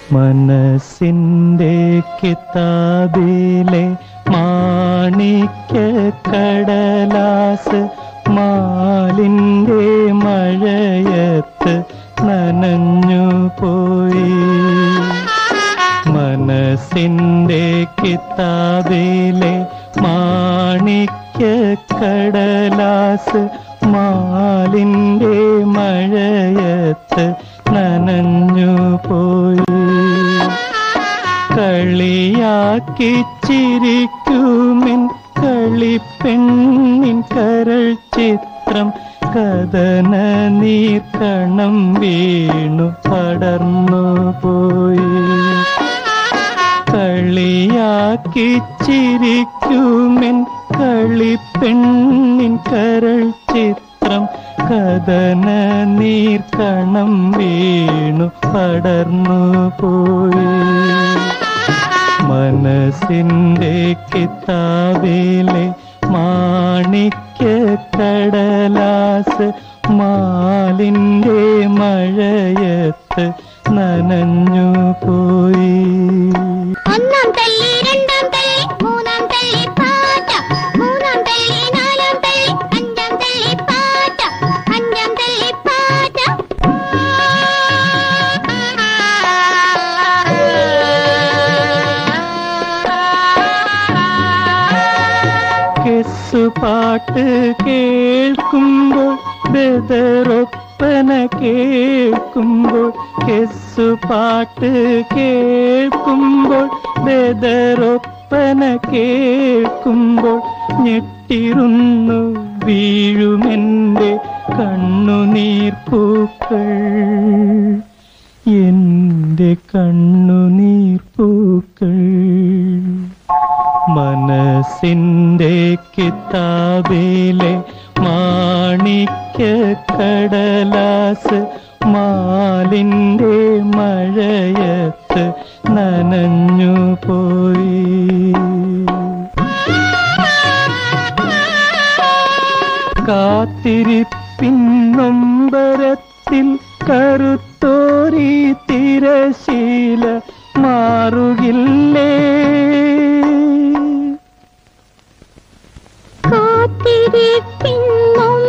മനസ്സിൻ്റെ കിതാബിലെ മാണിക്യ കടലാസ് മാലിൻ്റെ മഴയത്ത് നനഞ്ഞു പോയി മനസ്സിൻ്റെ കിതാബിലെ മാണിക്യ കടലാസ് മാലിൻ്റെ മഴയത്ത് നനഞ്ഞു പോയി കളിയാക്കി ചിരിക്കുമിൻ കളിപ്പെണ്ണിൻ കരൾ ചിത്രം കഥന നീർക്കണം വീണു പടർന്നു പോയി കളിയാക്കി ചിരിക്കുമെൻ കളിപ്പെണ്ണിൻ കരൾ ചിത്രം കഥന നീർക്കണം വീണു പടർന്നു പോയി മനസ്സിൻ്റെ കിതാബിലെ മാണിക്യ കടലാസ് മാലിൻ്റെ മഴയത്ത് നനഞ്ഞു പോയി ഒന്നാം തല്ലി രണ്ടാം തല്ലി മൂന്നാം തല്ലി പാറ്റ മൂന്നാം തല്ലി നാലാം തല്ലി അഞ്ചാം തല്ലി പാറ്റ അഞ്ചാം തല്ലി പാറ്റ കെസ് പാട്ട് കേൾക്കുമ്പോൾ ബദറൊപ്പന കേൾക്കുമ്പോൾ കെസ് പാട്ട് കേൾക്കുമ്പോൾ ബദറൊപ്പന കേൾക്കുമ്പോൾ ഞെട്ടിരുന്നു വീഴുമെൻ്റെ കണ്ണുനീർപ്പൂക്കൾ എൻ്റെ കണ്ണുനീർപ്പൂക്കൾ മനസ്സിൻ്റെ കിതാബിലെ മാണിക്യ കടലാസ് മാലിൻ്റെ മഴയത്ത് നനഞ്ഞു പോയി കാത്തിരിപ്പിന്നൊമ്പരത്തിൽ കറുത്തോരി തിരശീല മാറുകില്ലേ കാത്തിരിപ്പിന്നും